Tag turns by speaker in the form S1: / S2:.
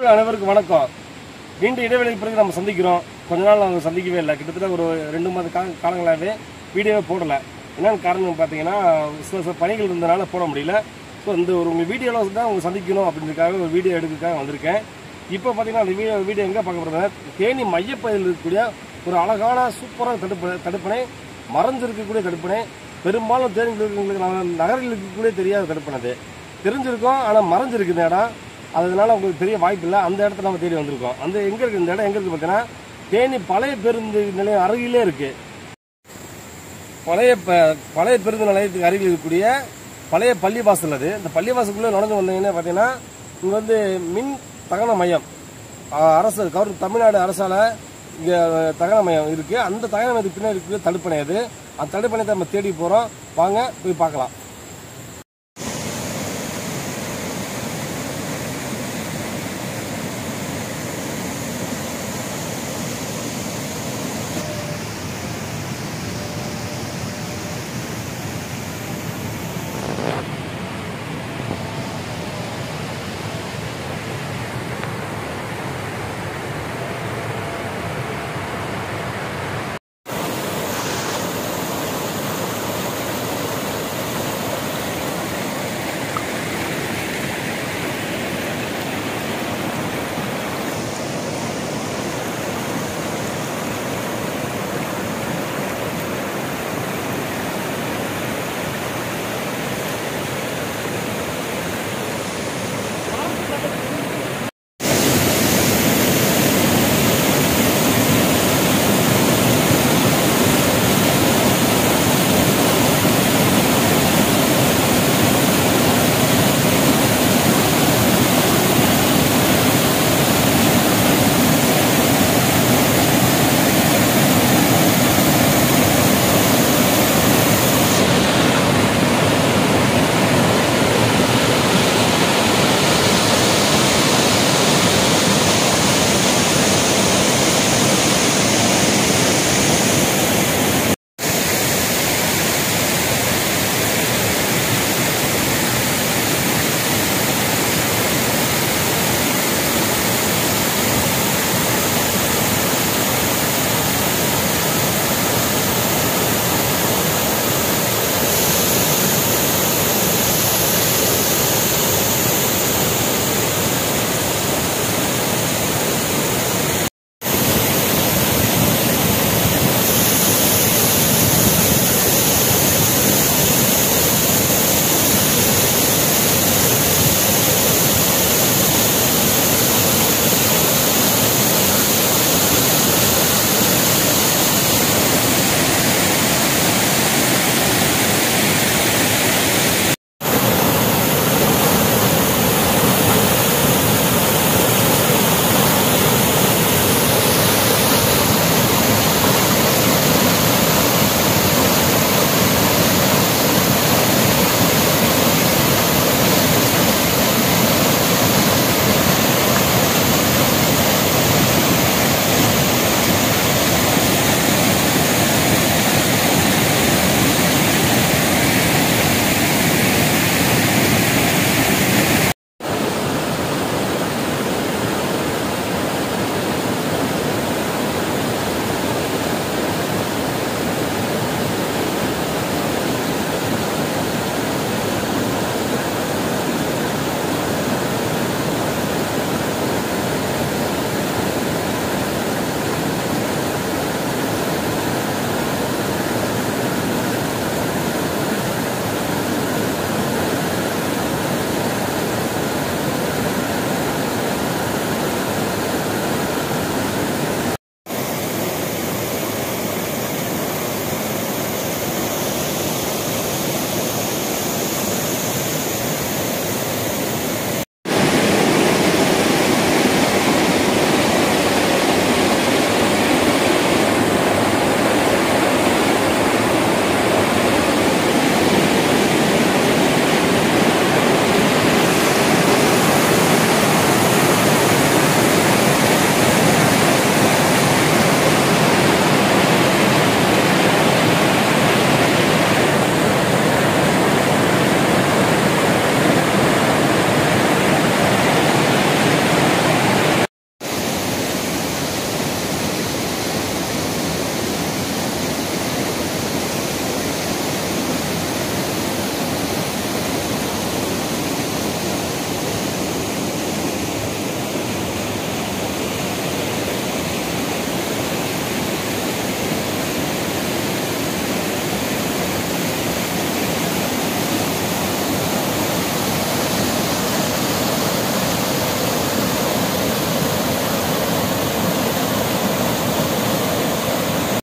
S1: நண்பர்கள் அனைவருக்கும் வணக்கம் நீண்ட இடைவெளிக்கு பிறகு நம்ம சந்திக்கிறோம் கொஞ்ச நாள் நாங்கள் சந்திக்கவே இல்லை கிட்டத்தட்ட ஒரு ரெண்டு மாத கால காலங்களாகவே வீடியோவே போடலை என்னென்னு காரணம் பார்த்தீங்கன்னா சில சில பணிகள் இருந்தனால போட முடியல ஸோ இந்த ஒரு உங்கள் வீடியோவில் தான் உங்களை சந்திக்கணும் அப்படின்றதுக்காக ஒரு வீடியோ எடுக்கிறதுக்காக வந்திருக்கேன் இப்போ பார்த்தீங்கன்னா அந்த வீடியோ வீடியோ எங்கே பார்க்க போகிறேன் தேனி மையப்பகுதியில் இருக்கக்கூடிய ஒரு அழகான சூப்பரான தடுப்பு தடுப்பணை மறைஞ்சிருக்கக்கூடிய தடுப்பணை பெரும்பாலும் தேனிகளுக்கு நகரில் இருக்கக்கூடிய தெரியாத தடுப்பணை அது தெரிஞ்சிருக்கோம் ஆனால் மறைஞ்சிருக்கு இந்த இடம் அதனால உங்களுக்கு தெரிய வாய்ப்பு இல்லை அந்த இடத்துல நம்ம தேடி வந்திருக்கோம் அந்த எங்கே இருக்குது இந்த இடம் எங்கே இருக்குது பார்த்தீங்கன்னா தேனி பழைய பேருந்து நிலையம் அருகிலே இருக்குது பழைய ப- பழைய பேருந்து நிலையத்துக்கு அருகில் இருக்கக்கூடிய பழைய பள்ளிவாசல் அது இந்த பள்ளிவாசலுக்குள்ளே நுழைஞ்சு வந்தீங்கன்னா பார்த்தீங்கன்னா இங்கே வந்து மின் தகன மையம் ஆ, அரசு கவர் தமிழ்நாடு அரசால இங்கே தகன மையம் இருக்குது அந்த தகன மையத்துக்கு பின்னாடி இருக்கக்கூடிய தடுப்பணை அது அந்த தடுப்பணையத்தை நம்ம தேடி போகிறோம் வாங்க போய் பார்க்கலாம்